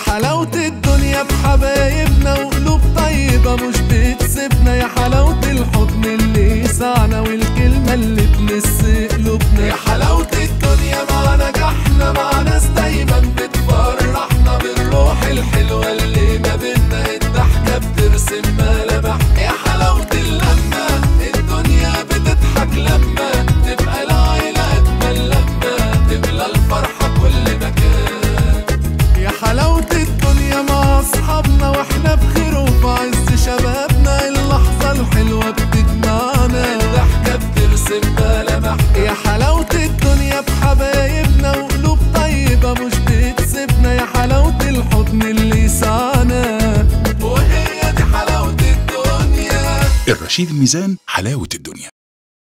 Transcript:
حلاوة الدنيا بحبايبنا وقلوب طيبة مش بتسيبنا يا حلاوة الحضن اللي يسعنا والكلمة اللي تمس قلوبنا يا حلاوة الدنيا مع نجاحنا مع ناس دايما بتفرحنا بالروح الحلوة اللي ما بينا الضحكة بترسم ملامح يا حلاوة اللمة الدنيا بتضحك لما تبقى العيلة أجمل لما تملى الفرحة كل مكان يا حلاوة الدنيا مع أصحابنا وإحنا بخير وفي عز شبابنا اللحظة الحلوة بتجمعنا الضحكة بترسم ملامح يا حلاوة الدنيا بحبايبنا وقلوب طيبة مش بتسيبنا يا حلاوة الحضن اللي يسعنا وهي دي حلاوة الدنيا الرشيد الميزان حلاوة الدنيا